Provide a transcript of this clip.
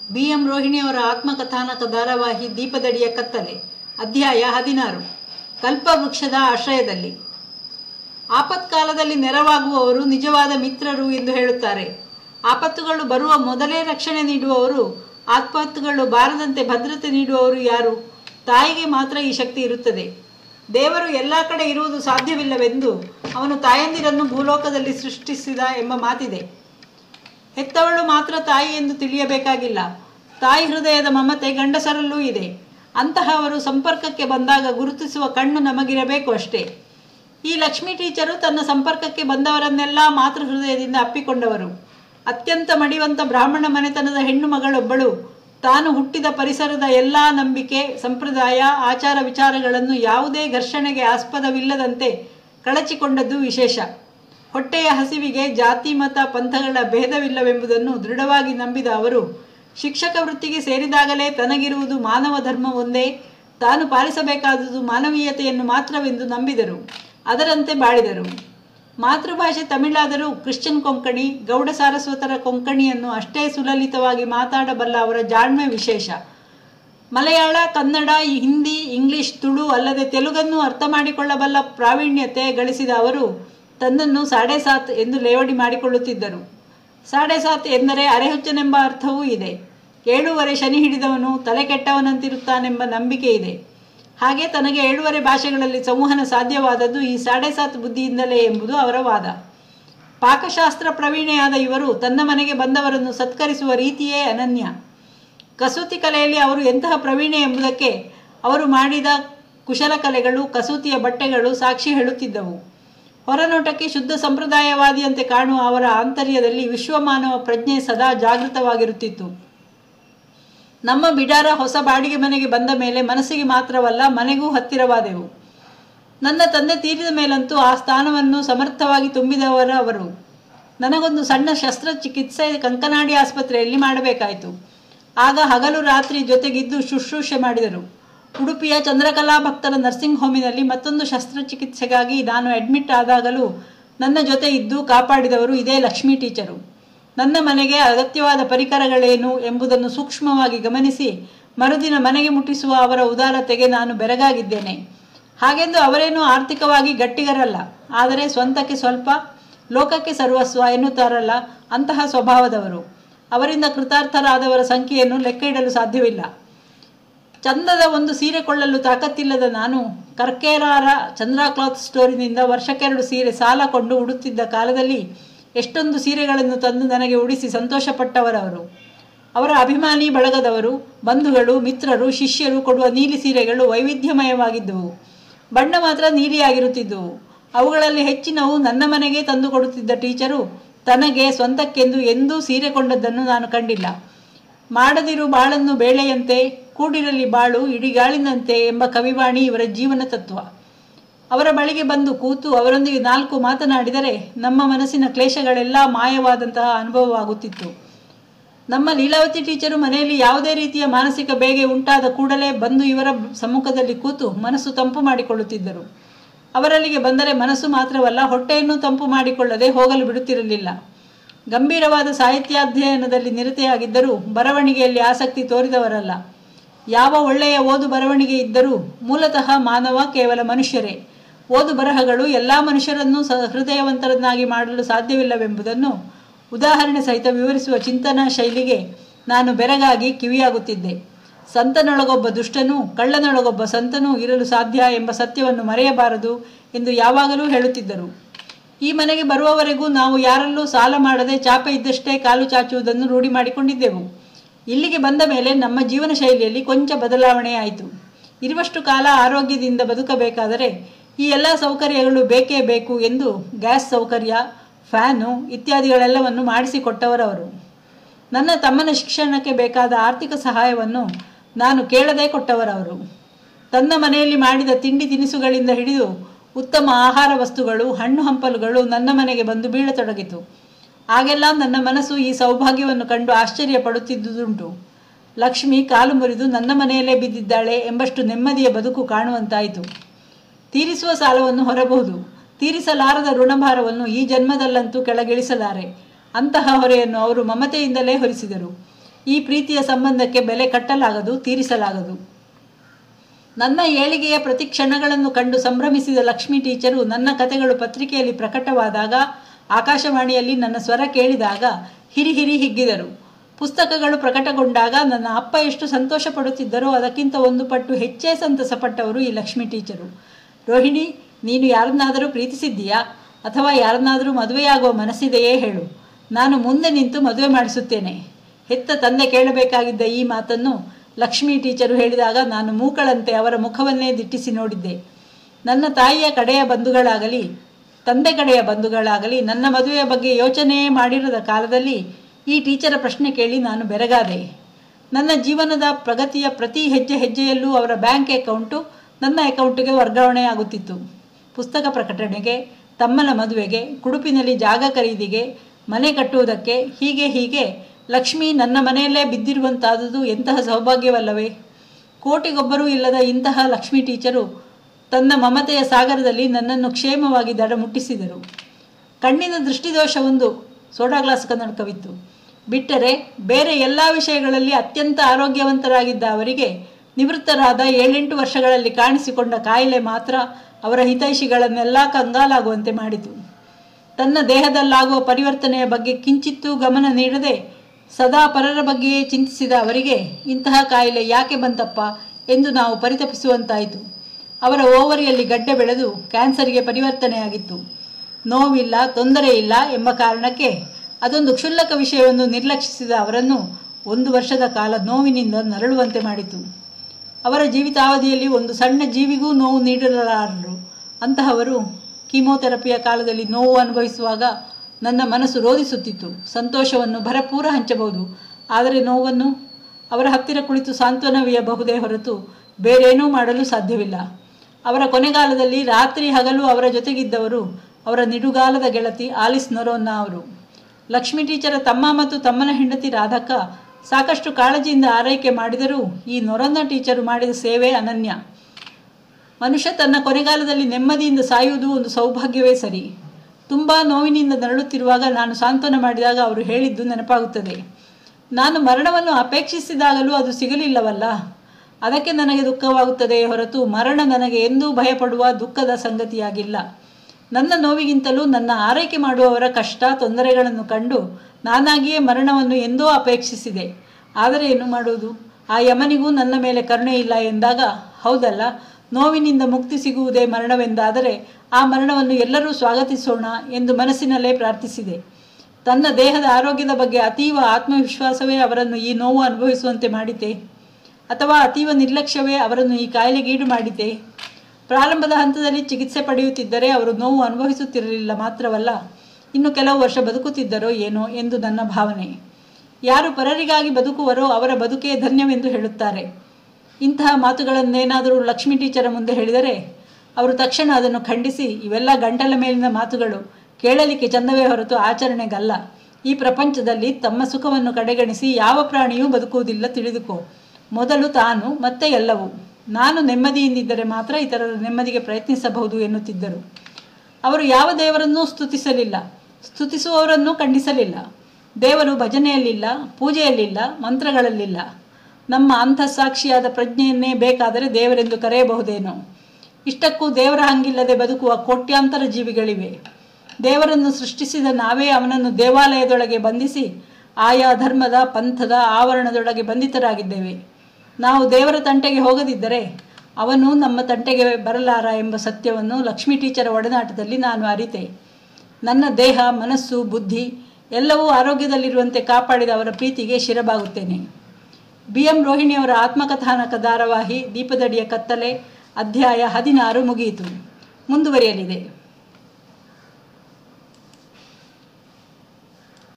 B M ರೋಹಿಣಿಯವರ ಆತ್ಮಕಥಾನಕ ಧಾರಾವಾಹಿ ದೀಪದಡಿಯ ಕತ್ತಲೆ ಅಧ್ಯಾಯ ಹದಿನಾರು ಕಲ್ಪವೃಕ್ಷದ ಆಶ್ರಯದಲ್ಲಿ ಆಪತ್ಕಾಲದಲ್ಲಿ ನೆರವಾಗುವವರು ನಿಜವಾದ ಮಿತ್ರರು ಎಂದು ಹೇಳುತ್ತಾರೆ ಆಪತ್ತುಗಳು ಬರುವ ಮೊದಲೇ ರಕ್ಷಣೆ ನೀಡುವವರು ಆಪತ್ತುಗಳು ಬಾರದಂತೆ ಭದ್ರತೆ ನೀಡುವವರು ಯಾರು ತಾಯಿಗೆ ಮಾತ್ರ ಈ ಶಕ್ತಿ ಇರುತ್ತದೆ ದೇವರು ಎಲ್ಲ ಕಡೆ ಇರುವುದು ಸಾಧ್ಯವಿಲ್ಲವೆಂದು ಅವನು ತಾಯಂದಿರನ್ನು ಭೂಲೋಕದಲ್ಲಿ ಸೃಷ್ಟಿಸಿದ ಎಂಬ ಮಾತಿದೆ ಹೆತ್ತವಳು ಮಾತ್ರ ತಾಯಿ ಎಂದು ತಿಳಿಯಬೇಕಾಗಿಲ್ಲ ತಾಯಿ ಹೃದಯದ ಮಮತೆ ಗಂಡಸರಲ್ಲೂ ಇದೆ ಅಂತಹವರು ಸಂಪರ್ಕಕ್ಕೆ ಬಂದಾಗ ಗುರುತಿಸುವ ಕಣ್ಣು ನಮಗಿರಬೇಕು ಅಷ್ಟೇ ಈ ಲಕ್ಷ್ಮಿ ಟೀಚರು ತನ್ನ ಸಂಪರ್ಕಕ್ಕೆ ಬಂದವರನ್ನೆಲ್ಲ ಮಾತೃ ಹೃದಯದಿಂದ ಅಪ್ಪಿಕೊಂಡವರು ಅತ್ಯಂತ ಮಡಿವಂತ ಬ್ರಾಹ್ಮಣ ಮನೆತನದ ಹೆಣ್ಣು ಮಗಳೊಬ್ಬಳು ತಾನು ಹುಟ್ಟಿದ ಪರಿಸರದ ಎಲ್ಲ ನಂಬಿಕೆ ಸಂಪ್ರದಾಯ ಆಚಾರ ವಿಚಾರಗಳನ್ನು ಯಾವುದೇ ಘರ್ಷಣೆಗೆ ಆಸ್ಪದವಿಲ್ಲದಂತೆ ಕಳಚಿಕೊಂಡದ್ದು ವಿಶೇಷ ಹೊಟ್ಟೆಯ ಹಸಿವಿಗೆ ಜಾತಿ ಮತ ಪಂಥಗಳ ಭೇದವಿಲ್ಲವೆಂಬುದನ್ನು ದೃಢವಾಗಿ ನಂಬಿದ ಅವರು ಶಿಕ್ಷಕ ವೃತ್ತಿಗೆ ಸೇರಿದಾಗಲೇ ತನಗಿರುವುದು ಮಾನವ ಧರ್ಮ ಒಂದೇ ತಾನು ಪಾಲಿಸಬೇಕಾದುದು ಮಾನವೀಯತೆಯನ್ನು ಮಾತ್ರವೆಂದು ನಂಬಿದರು ಅದರಂತೆ ಬಾಳಿದರು ಮಾತೃಭಾಷೆ ತಮಿಳಾದರೂ ಕ್ರಿಶ್ಚಿಯನ್ ಕೊಂಕಣಿ ಗೌಡ ಸಾರಸ್ವತರ ಕೊಂಕಣಿಯನ್ನು ಅಷ್ಟೇ ಸುಲಲಿತವಾಗಿ ಮಾತಾಡಬಲ್ಲ ಅವರ ಜಾಣ್ಮೆ ವಿಶೇಷ ಮಲಯಾಳ ಕನ್ನಡ ಹಿಂದಿ ಇಂಗ್ಲಿಷ್ ತುಳು ಅಲ್ಲದೆ ತೆಲುಗನ್ನು ಅರ್ಥ ಮಾಡಿಕೊಳ್ಳಬಲ್ಲ ಪ್ರಾವೀಣ್ಯತೆ ಗಳಿಸಿದ ಅವರು ತನ್ನನ್ನು ಸಾಡೆ ಸಾತ್ ಎಂದು ಲೇವಡಿ ಮಾಡಿಕೊಳ್ಳುತ್ತಿದ್ದರು ಸಾಡೆ ಸಾತ್ ಎಂದರೆ ಅರೆಹುಚ್ಚನೆಂಬ ಅರ್ಥವೂ ಇದೆ ಏಳೂವರೆ ಶನಿ ಹಿಡಿದವನು ತಲೆ ಕೆಟ್ಟವನಂತಿರುತ್ತಾನೆಂಬ ನಂಬಿಕೆ ಇದೆ ಹಾಗೆ ತನಗೆ ಏಳುವರೆ ಭಾಷೆಗಳಲ್ಲಿ ಸಂವಹನ ಸಾಧ್ಯವಾದದ್ದು ಈ ಸಾಡೆ ಸಾತ್ ಬುದ್ಧಿಯಿಂದಲೇ ಎಂಬುದು ಅವರ ವಾದ ಪಾಕಶಾಸ್ತ್ರ ಪ್ರವೀಣೆಯಾದ ಇವರು ತನ್ನ ಮನೆಗೆ ಬಂದವರನ್ನು ಸತ್ಕರಿಸುವ ರೀತಿಯೇ ಅನನ್ಯ ಕಸೂತಿ ಕಲೆಯಲ್ಲಿ ಅವರು ಎಂತಹ ಪ್ರವೀಣೆ ಎಂಬುದಕ್ಕೆ ಅವರು ಮಾಡಿದ ಕುಶಲಕಲೆಗಳು ಕಸೂತಿಯ ಬಟ್ಟೆಗಳು ಸಾಕ್ಷಿ ಹೇಳುತ್ತಿದ್ದವು ಹೊರನೋಟಕ್ಕೆ ಶುದ್ಧ ಸಂಪ್ರದಾಯವಾದಿಯಂತೆ ಕಾಣುವ ಅವರ ಆಂತರ್ಯದಲ್ಲಿ ವಿಶ್ವಮಾನವ ಪ್ರಜ್ಞೆ ಸದಾ ಜಾಗೃತವಾಗಿರುತ್ತಿತ್ತು ನಮ್ಮ ಬಿಡಾರ ಹೊಸ ಬಾಡಿಗೆ ಮನೆಗೆ ಬಂದ ಮೇಲೆ ಮನಸ್ಸಿಗೆ ಮಾತ್ರವಲ್ಲ ಮನೆಗೂ ಹತ್ತಿರವಾದೆವು ನನ್ನ ತಂದೆ ತೀರಿದ ಮೇಲಂತೂ ಆ ಸ್ಥಾನವನ್ನು ಸಮರ್ಥವಾಗಿ ತುಂಬಿದವರ ಅವರು ನನಗೊಂದು ಸಣ್ಣ ಶಸ್ತ್ರಚಿಕಿತ್ಸೆ ಕಂಕನಾಡಿ ಆಸ್ಪತ್ರೆಯಲ್ಲಿ ಮಾಡಬೇಕಾಯಿತು ಆಗ ಹಗಲು ರಾತ್ರಿ ಜೊತೆಗಿದ್ದು ಶುಶ್ರೂಷೆ ಮಾಡಿದರು ಉಡುಪಿಯ ಚಂದ್ರಕಲಾ ಭಕ್ತರ ನರ್ಸಿಂಗ್ ಹೋಮಿನಲ್ಲಿ ಮತ್ತೊಂದು ಶಸ್ತ್ರಚಿಕಿತ್ಸೆಗಾಗಿ ನಾನು ಅಡ್ಮಿಟ್ ಆದಾಗಲೂ ನನ್ನ ಜೊತೆ ಇದ್ದು ಕಾಪಾಡಿದವರು ಇದೇ ಲಕ್ಷ್ಮೀ ಟೀಚರು ನನ್ನ ಮನೆಗೆ ಅಗತ್ಯವಾದ ಪರಿಕರಗಳೇನು ಎಂಬುದನ್ನು ಸೂಕ್ಷ್ಮವಾಗಿ ಗಮನಿಸಿ ಮರುದಿನ ಮನೆಗೆ ಮುಟ್ಟಿಸುವ ಅವರ ಉದಾರತೆಗೆ ನಾನು ಬೆರಗಾಗಿದ್ದೇನೆ ಹಾಗೆಂದು ಅವರೇನು ಆರ್ಥಿಕವಾಗಿ ಗಟ್ಟಿಗರಲ್ಲ ಆದರೆ ಸ್ವಂತಕ್ಕೆ ಸ್ವಲ್ಪ ಲೋಕಕ್ಕೆ ಸರ್ವಸ್ವ ಎನ್ನುತ್ತಾರಲ್ಲ ಅಂತಹ ಸ್ವಭಾವದವರು ಅವರಿಂದ ಕೃತಾರ್ಥರಾದವರ ಸಂಖ್ಯೆಯನ್ನು ಲೆಕ್ಕ ಇಡಲು ಸಾಧ್ಯವಿಲ್ಲ ಚಂದದ ಒಂದು ಸೀರೆ ಕೊಳ್ಳಲು ತಾಕತ್ತಿಲ್ಲದ ನಾನು ಕರ್ಕೇರಾರ ಚಂದ್ರ ಕ್ಲಾತ್ ಸ್ಟೋರಿನಿಂದ ವರ್ಷಕ್ಕೆರಡು ಸೀರೆ ಸಾಲ ಕೊಂಡು ಉಡುತ್ತಿದ್ದ ಕಾಲದಲ್ಲಿ ಎಷ್ಟೊಂದು ಸೀರೆಗಳನ್ನು ತಂದು ನನಗೆ ಉಡಿಸಿ ಸಂತೋಷಪಟ್ಟವರವರು ಅವರ ಅಭಿಮಾನಿ ಬಳಗದವರು ಬಂಧುಗಳು ಮಿತ್ರರು ಶಿಷ್ಯರು ಕೊಡುವ ನೀಲಿ ಸೀರೆಗಳು ವೈವಿಧ್ಯಮಯವಾಗಿದ್ದವು ಬಣ್ಣ ಮಾತ್ರ ನೀಲಿಯಾಗಿರುತ್ತಿದ್ದವು ಅವುಗಳಲ್ಲಿ ಹೆಚ್ಚಿನವು ನನ್ನ ಮನೆಗೆ ತಂದು ಕೊಡುತ್ತಿದ್ದ ಟೀಚರು ತನಗೆ ಸ್ವಂತಕ್ಕೆಂದು ಎಂದೂ ಸೀರೆ ಕೊಂಡದ್ದನ್ನು ನಾನು ಕಂಡಿಲ್ಲ ಮಾಡದಿರು ಬಾಳನ್ನು ಬೇಳೆಯಂತೆ ಕೂಡಿರಲಿ ಬಾಳು ಇಡಿಗಾಳಿನಂತೆ ಎಂಬ ಕವಿವಾಣಿ ಇವರ ಜೀವನ ತತ್ವ ಅವರ ಬಳಿಗೆ ಬಂದು ಕೂತು ಅವರೊಂದಿಗೆ ನಾಲ್ಕು ಮಾತನಾಡಿದರೆ ನಮ್ಮ ಮನಸ್ಸಿನ ಕ್ಲೇಶಗಳೆಲ್ಲ ಮಾಯವಾದಂತಹ ಅನುಭವವಾಗುತ್ತಿತ್ತು ನಮ್ಮ ಲೀಲಾವತಿ ಟೀಚರು ಮನೆಯಲ್ಲಿ ಯಾವುದೇ ರೀತಿಯ ಮಾನಸಿಕ ಬೇಗೆ ಉಂಟಾದ ಕೂಡಲೇ ಬಂದು ಇವರ ಸಮ್ಮುಖದಲ್ಲಿ ಕೂತು ಮನಸ್ಸು ತಂಪು ಮಾಡಿಕೊಳ್ಳುತ್ತಿದ್ದರು ಅವರಲ್ಲಿಗೆ ಬಂದರೆ ಮನಸ್ಸು ಮಾತ್ರವಲ್ಲ ಹೊಟ್ಟೆಯನ್ನು ತಂಪು ಮಾಡಿಕೊಳ್ಳದೆ ಹೋಗಲು ಬಿಡುತ್ತಿರಲಿಲ್ಲ ಗಂಭೀರವಾದ ಸಾಹಿತ್ಯಾಧ್ಯಯನದಲ್ಲಿ ನಿರತೆಯಾಗಿದ್ದರೂ ಬರವಣಿಗೆಯಲ್ಲಿ ಆಸಕ್ತಿ ತೋರಿದವರಲ್ಲ ಯಾವ ಒಳ್ಳೆಯ ಓದು ಬರವಣಿಗೆ ಇದ್ದರೂ ಮೂಲತಃ ಮಾನವ ಕೇವಲ ಮನುಷ್ಯರೇ ಓದು ಬರಹಗಳು ಎಲ್ಲ ಮನುಷ್ಯರನ್ನೂ ಸ ಹೃದಯವಂತರನ್ನಾಗಿ ಮಾಡಲು ಸಾಧ್ಯವಿಲ್ಲವೆಂಬುದನ್ನು ಉದಾಹರಣೆ ಸಹಿತ ವಿವರಿಸುವ ಚಿಂತನಾ ಶೈಲಿಗೆ ನಾನು ಬೆರಗಾಗಿ ಕಿವಿಯಾಗುತ್ತಿದ್ದೆ ಸಂತನೊಳಗೊಬ್ಬ ದುಷ್ಟನೂ ಕಳ್ಳನೊಳಗೊಬ್ಬ ಸಂತನೂ ಇರಲು ಸಾಧ್ಯ ಎಂಬ ಸತ್ಯವನ್ನು ಮರೆಯಬಾರದು ಎಂದು ಯಾವಾಗಲೂ ಹೇಳುತ್ತಿದ್ದರು ಈ ಮನೆಗೆ ಬರುವವರೆಗೂ ನಾವು ಯಾರಲ್ಲೂ ಸಾಲ ಮಾಡದೆ ಚಾಪೆ ಇದ್ದಷ್ಟೇ ಕಾಲು ಚಾಚುವುದನ್ನು ರೂಢಿ ಮಾಡಿಕೊಂಡಿದ್ದೆವು ಇಲ್ಲಿಗೆ ಬಂದ ಮೇಲೆ ನಮ್ಮ ಜೀವನ ಶೈಲಿಯಲ್ಲಿ ಕೊಂಚ ಬದಲಾವಣೆ ಆಯಿತು ಇರುವಷ್ಟು ಕಾಲ ಆರೋಗ್ಯದಿಂದ ಬದುಕಬೇಕಾದರೆ ಈ ಎಲ್ಲ ಸೌಕರ್ಯಗಳು ಬೇಕೇ ಬೇಕು ಎಂದು ಗ್ಯಾಸ್ ಸೌಕರ್ಯ ಫ್ಯಾನು ಇತ್ಯಾದಿಗಳೆಲ್ಲವನ್ನು ಮಾಡಿಸಿಕೊಟ್ಟವರವರು ನನ್ನ ತಮ್ಮನ ಶಿಕ್ಷಣಕ್ಕೆ ಬೇಕಾದ ಆರ್ಥಿಕ ಸಹಾಯವನ್ನು ನಾನು ಕೇಳದೇ ಕೊಟ್ಟವರವರು ತನ್ನ ಮನೆಯಲ್ಲಿ ಮಾಡಿದ ತಿಂಡಿ ತಿನಿಸುಗಳಿಂದ ಹಿಡಿದು ಉತ್ತಮ ಆಹಾರ ವಸ್ತುಗಳು ಹಣ್ಣು ಹಂಪಲುಗಳು ನನ್ನ ಮನೆಗೆ ಬಂದು ಬೀಳತೊಡಗಿತು ಆಗೆಲ್ಲ ನನ್ನ ಮನಸ್ಸು ಈ ಸೌಭಾಗ್ಯವನ್ನು ಕಂಡು ಆಶ್ಚರ್ಯ ಪಡುತ್ತಿದ್ದುದುಂಟು ಲಕ್ಷ್ಮಿ ಕಾಲು ಮುರಿದು ನನ್ನ ಮನೆಯಲ್ಲೇ ಬಿದ್ದಿದ್ದಾಳೆ ಎಂಬಷ್ಟು ನೆಮ್ಮದಿಯ ಬದುಕು ಕಾಣುವಂತಾಯಿತು ತೀರಿಸುವ ಸಾಲವನ್ನು ಹೊರಬಹುದು ತೀರಿಸಲಾರದ ಋಣಭಾರವನ್ನು ಈ ಜನ್ಮದಲ್ಲಂತೂ ಕೆಳಗಿಳಿಸಲಾರೆ ಅಂತಹ ಹೊರೆಯನ್ನು ಅವರು ಮಮತೆಯಿಂದಲೇ ಹೊರಿಸಿದರು ಈ ಪ್ರೀತಿಯ ಸಂಬಂಧಕ್ಕೆ ಬೆಲೆ ಕಟ್ಟಲಾಗದು ತೀರಿಸಲಾಗದು ನನ್ನ ಏಳಿಗೆಯ ಪ್ರತಿ ಕ್ಷಣಗಳನ್ನು ಕಂಡು ಸಂಭ್ರಮಿಸಿದ ಲಕ್ಷ್ಮಿ ಟೀಚರು ನನ್ನ ಕತೆಗಳು ಪತ್ರಿಕೆಯಲ್ಲಿ ಪ್ರಕಟವಾದಾಗ ಆಕಾಶವಾಣಿಯಲ್ಲಿ ನನ್ನ ಸ್ವರ ಕೇಳಿದಾಗ ಹಿರಿ ಹಿರಿ ಹಿಗ್ಗಿದರು ಪುಸ್ತಕಗಳು ಪ್ರಕಟಗೊಂಡಾಗ ನನ್ನ ಅಪ್ಪ ಎಷ್ಟು ಸಂತೋಷ ಪಡುತ್ತಿದ್ದರೋ ಅದಕ್ಕಿಂತ ಒಂದು ಪಟ್ಟು ಹೆಚ್ಚೇ ಸಂತಸಪಟ್ಟವರು ಈ ಲಕ್ಷ್ಮಿ ಟೀಚರು ರೋಹಿಣಿ ನೀನು ಯಾರನ್ನಾದರೂ ಪ್ರೀತಿಸಿದ್ದೀಯಾ ಅಥವಾ ಯಾರನ್ನಾದರೂ ಮದುವೆಯಾಗುವ ಮನಸ್ಸಿದೆಯೇ ಹೇಳು ನಾನು ಮುಂದೆ ನಿಂತು ಮದುವೆ ಮಾಡಿಸುತ್ತೇನೆ ಹೆತ್ತ ತಂದೆ ಕೇಳಬೇಕಾಗಿದ್ದ ಈ ಮಾತನ್ನು ಲಕ್ಷ್ಮಿ ಟೀಚರು ಹೇಳಿದಾಗ ನಾನು ಮೂಕಳಂತೆ ಅವರ ಮುಖವನ್ನೇ ದಿಟ್ಟಿಸಿ ನೋಡಿದ್ದೆ ನನ್ನ ತಾಯಿಯ ಕಡೆಯ ಬಂಧುಗಳಾಗಲಿ ತಂದೆ ಕಡೆಯ ಬಂಧುಗಳಾಗಲಿ ನನ್ನ ಮದುವೆಯ ಬಗ್ಗೆ ಯೋಚನೆಯೇ ಮಾಡಿರದ ಕಾಲದಲ್ಲಿ ಈ ಟೀಚರ ಪ್ರಶ್ನೆ ಕೇಳಿ ನಾನು ಬೆರಗಾದೆ ನನ್ನ ಜೀವನದ ಪ್ರಗತಿಯ ಪ್ರತಿ ಹೆಜ್ಜೆ ಹೆಜ್ಜೆಯಲ್ಲೂ ಅವರ ಬ್ಯಾಂಕ್ ಅಕೌಂಟು ನನ್ನ ಅಕೌಂಟಿಗೆ ವರ್ಗಾವಣೆಯಾಗುತ್ತಿತ್ತು ಪುಸ್ತಕ ಪ್ರಕಟಣೆಗೆ ತಮ್ಮನ ಮದುವೆಗೆ ಕುಡುಪಿನಲ್ಲಿ ಜಾಗ ಖರೀದಿಗೆ ಮನೆ ಕಟ್ಟುವುದಕ್ಕೆ ಹೀಗೆ ಹೀಗೆ ಲಕ್ಷ್ಮಿ ನನ್ನ ಮನೆಯಲ್ಲೇ ಬಿದ್ದಿರುವಂತಾದುದು ಎಂತಹ ಸೌಭಾಗ್ಯವಲ್ಲವೇ ಕೋಟಿಗೊಬ್ಬರೂ ಇಲ್ಲದ ಇಂತಹ ಲಕ್ಷ್ಮಿ ಟೀಚರು ತನ್ನ ಮಮತೆಯ ಸಾಗರದಲ್ಲಿ ನನ್ನನ್ನು ಕ್ಷೇಮವಾಗಿ ದಡ ಮುಟ್ಟಿಸಿದರು ಕಣ್ಣಿನ ದೃಷ್ಟಿದೋಷವೊಂದು ಸೋಡಾ ಗ್ಲಾಸ್ ಕನ್ನಡಕವಿತ್ತು ಬಿಟ್ಟರೆ ಬೇರೆ ಎಲ್ಲ ವಿಷಯಗಳಲ್ಲಿ ಅತ್ಯಂತ ಆರೋಗ್ಯವಂತರಾಗಿದ್ದ ಅವರಿಗೆ ನಿವೃತ್ತರಾದ ಏಳೆಂಟು ವರ್ಷಗಳಲ್ಲಿ ಕಾಣಿಸಿಕೊಂಡ ಕಾಯಿಲೆ ಮಾತ್ರ ಅವರ ಹಿತೈಷಿಗಳನ್ನೆಲ್ಲ ಕಂಗಾಲಾಗುವಂತೆ ಮಾಡಿತು ತನ್ನ ದೇಹದಲ್ಲಾಗುವ ಪರಿವರ್ತನೆಯ ಬಗ್ಗೆ ಕಿಂಚಿತ್ತೂ ಗಮನ ನೀಡದೆ ಸದಾ ಪರರ ಬಗ್ಗೆಯೇ ಚಿಂತಿಸಿದ ಅವರಿಗೆ ಇಂತಹ ಕಾಯಿಲೆ ಯಾಕೆ ಬಂತಪ್ಪ ಎಂದು ನಾವು ಪರಿತಪಿಸುವಂತಾಯಿತು ಅವರ ಓವರಿಯಲ್ಲಿ ಗಡ್ಡೆ ಬೆಳೆದು ಕ್ಯಾನ್ಸರ್ಗೆ ಪರಿವರ್ತನೆಯಾಗಿತ್ತು ನೋವಿಲ್ಲ ತೊಂದರೆ ಇಲ್ಲ ಎಂಬ ಕಾರಣಕ್ಕೆ ಅದೊಂದು ಕ್ಷುಲ್ಲಕ ವಿಷಯವನ್ನು ನಿರ್ಲಕ್ಷಿಸಿದ ಅವರನ್ನು ಒಂದು ವರ್ಷದ ಕಾಲ ನೋವಿನಿಂದ ನರಳುವಂತೆ ಮಾಡಿತು ಅವರ ಜೀವಿತಾವಧಿಯಲ್ಲಿ ಒಂದು ಸಣ್ಣ ಜೀವಿಗೂ ನೋವು ನೀಡಲಾರರು ಅಂತಹವರು ಕೀಮೋಥೆರಪಿಯ ಕಾಲದಲ್ಲಿ ನೋವು ಅನುಭವಿಸುವಾಗ ನನ್ನ ಮನಸ್ಸು ರೋಧಿಸುತ್ತಿತ್ತು ಸಂತೋಷವನ್ನು ಭರಪೂರ ಹಂಚಬಹುದು ಆದರೆ ನೋವನ್ನು ಅವರ ಹತ್ತಿರ ಕುಳಿತು ಸಾಂತ್ವನವೀಯಬಹುದೇ ಹೊರತು ಬೇರೇನೂ ಮಾಡಲು ಸಾಧ್ಯವಿಲ್ಲ ಅವರ ಕೊನೆಗಾಲದಲ್ಲಿ ರಾತ್ರಿ ಹಗಲು ಅವರ ಜೊತೆಗಿದ್ದವರು ಅವರ ನಿಡುಗಾಲದ ಗೆಳತಿ ಆಲಿಸ್ ನೊರೋನ್ನ ಅವರು ಲಕ್ಷ್ಮಿ ಟೀಚರ ತಮ್ಮ ಮತ್ತು ತಮ್ಮನ ಹೆಂಡತಿ ರಾಧಕ್ಕ ಸಾಕಷ್ಟು ಕಾಳಜಿಯಿಂದ ಆರೈಕೆ ಮಾಡಿದರೂ ಈ ನೊರನ್ನ ಟೀಚರು ಮಾಡಿದ ಸೇವೆ ಅನನ್ಯ ಮನುಷ್ಯ ತನ್ನ ಕೊನೆಗಾಲದಲ್ಲಿ ನೆಮ್ಮದಿಯಿಂದ ಸಾಯುವುದು ಒಂದು ಸೌಭಾಗ್ಯವೇ ಸರಿ ತುಂಬ ನೋವಿನಿಂದ ನರಳುತ್ತಿರುವಾಗ ನಾನು ಸಾಂತ್ವನ ಮಾಡಿದಾಗ ಅವರು ಹೇಳಿದ್ದು ನೆನಪಾಗುತ್ತದೆ ನಾನು ಮರಣವನ್ನು ಅಪೇಕ್ಷಿಸಿದಾಗಲೂ ಅದು ಸಿಗಲಿಲ್ಲವಲ್ಲ ಅದಕ್ಕೆ ನನಗೆ ದುಃಖವಾಗುತ್ತದೆ ಹೊರತು ಮರಣ ನನಗೆ ಎಂದೂ ಭಯಪಡುವ ದುಃಖದ ಸಂಗತಿಯಾಗಿಲ್ಲ ನನ್ನ ನೋವಿಗಿಂತಲೂ ನನ್ನ ಆರೈಕೆ ಮಾಡುವವರ ಕಷ್ಟ ತೊಂದರೆಗಳನ್ನು ಕಂಡು ನಾನಾಗಿಯೇ ಮರಣವನ್ನು ಎಂದೋ ಅಪೇಕ್ಷಿಸಿದೆ ಆದರೆ ಏನು ಮಾಡುವುದು ಆ ಯಮನಿಗೂ ನನ್ನ ಮೇಲೆ ಕರುಣೆ ಇಲ್ಲ ಎಂದಾಗ ಹೌದಲ್ಲ ನೋವಿನಿಂದ ಮುಕ್ತಿ ಸಿಗುವುದೇ ಮರಣವೆಂದಾದರೆ ಆ ಮರಣವನ್ನು ಎಲ್ಲರೂ ಸ್ವಾಗತಿಸೋಣ ಎಂದು ಮನಸ್ಸಿನಲ್ಲೇ ಪ್ರಾರ್ಥಿಸಿದೆ ತನ್ನ ದೇಹದ ಆರೋಗ್ಯದ ಬಗ್ಗೆ ಅತೀವ ಆತ್ಮವಿಶ್ವಾಸವೇ ಅವರನ್ನು ಈ ನೋವು ಅನುಭವಿಸುವಂತೆ ಮಾಡಿತೆ ಅಥವಾ ಅತೀವ ನಿರ್ಲಕ್ಷ್ಯವೇ ಅವರನ್ನು ಈ ಕಾಯಿಲೆಗೀಡು ಮಾಡಿತೆ ಪ್ರಾರಂಭದ ಹಂತದಲ್ಲಿ ಚಿಕಿತ್ಸೆ ಪಡೆಯುತ್ತಿದ್ದರೆ ಅವರು ನೋವು ಅನುಭವಿಸುತ್ತಿರಲಿಲ್ಲ ಮಾತ್ರವಲ್ಲ ಇನ್ನು ಕೆಲವು ವರ್ಷ ಬದುಕುತ್ತಿದ್ದರೋ ಏನೋ ಎಂದು ನನ್ನ ಭಾವನೆ ಯಾರು ಪರರಿಗಾಗಿ ಬದುಕುವರೋ ಅವರ ಬದುಕೇ ಧನ್ಯವೆಂದು ಹೇಳುತ್ತಾರೆ ಇಂತಹ ಮಾತುಗಳನ್ನೇನಾದರೂ ಲಕ್ಷ್ಮೀ ಟೀಚರ ಮುಂದೆ ಹೇಳಿದರೆ ಅವರು ತಕ್ಷಣ ಅದನ್ನು ಖಂಡಿಸಿ ಇವೆಲ್ಲ ಗಂಟಲ ಮೇಲಿನ ಮಾತುಗಳು ಕೇಳಲಿಕ್ಕೆ ಚಂದವೇ ಹೊರತು ಆಚರಣೆಗಲ್ಲ ಈ ಪ್ರಪಂಚದಲ್ಲಿ ತಮ್ಮ ಸುಖವನ್ನು ಕಡೆಗಣಿಸಿ ಯಾವ ಪ್ರಾಣಿಯೂ ಬದುಕುವುದಿಲ್ಲ ತಿಳಿದುಕೋ ಮೊದಲು ತಾನು ಮತ್ತೆ ಎಲ್ಲವೂ ನಾನು ನೆಮ್ಮದಿಯಿಂದಿದ್ದರೆ ಮಾತ್ರ ಇತರರ ನೆಮ್ಮದಿಗೆ ಪ್ರಯತ್ನಿಸಬಹುದು ಎನ್ನುತ್ತಿದ್ದರು ಅವರು ಯಾವ ದೇವರನ್ನೂ ಸ್ತುತಿಸಲಿಲ್ಲ ಸ್ತುತಿಸುವವರನ್ನೂ ಖಂಡಿಸಲಿಲ್ಲ ದೇವರು ಭಜನೆಯಲ್ಲಿಲ್ಲ ಪೂಜೆಯಲ್ಲಿಲ್ಲ ಮಂತ್ರಗಳಲ್ಲಿಲ್ಲ ನಮ್ಮ ಅಂತಃಸಾಕ್ಷಿಯಾದ ಪ್ರಜ್ಞೆಯನ್ನೇ ಬೇಕಾದರೆ ದೇವರೆಂದು ಕರೆಯಬಹುದೇನೋ ಇಷ್ಟಕ್ಕೂ ದೇವರ ಹಂಗಿಲ್ಲದೆ ಬದುಕುವ ಕೋಟ್ಯಾಂತರ ಜೀವಿಗಳಿವೆ ದೇವರನ್ನು ಸೃಷ್ಟಿಸಿದ ನಾವೇ ಅವನನ್ನು ದೇವಾಲಯದೊಳಗೆ ಬಂಧಿಸಿ ಆಯಾ ಧರ್ಮದ ಪಂಥದ ಆವರಣದೊಳಗೆ ಬಂಧಿತರಾಗಿದ್ದೇವೆ ನಾವು ದೇವರ ತಂಟೆಗೆ ಹೋಗದಿದ್ದರೆ ಅವನು ನಮ್ಮ ತಂಟೆಗೆ ಬರಲಾರ ಎಂಬ ಸತ್ಯವನ್ನು ಲಕ್ಷ್ಮೀ ಟೀಚರ ಒಡನಾಟದಲ್ಲಿ ನಾನು ಅರಿತೆ ನನ್ನ ದೇಹ ಮನಸ್ಸು ಬುದ್ಧಿ ಎಲ್ಲವೂ ಆರೋಗ್ಯದಲ್ಲಿರುವಂತೆ ಕಾಪಾಡಿದ ಅವರ ಪ್ರೀತಿಗೆ ಶಿರಬಾಗುತ್ತೇನೆ ಬಿ ಎಂ ರೋಹಿಣಿಯವರ ಆತ್ಮಕಥಾನಕ ಧಾರಾವಾಹಿ ದೀಪದಡಿಯ ಕತ್ತಲೆ ಅಧ್ಯಾಯ ಹದಿನಾರು ಮುಗಿಯಿತು ಮುಂದುವರಿಯಲಿದೆ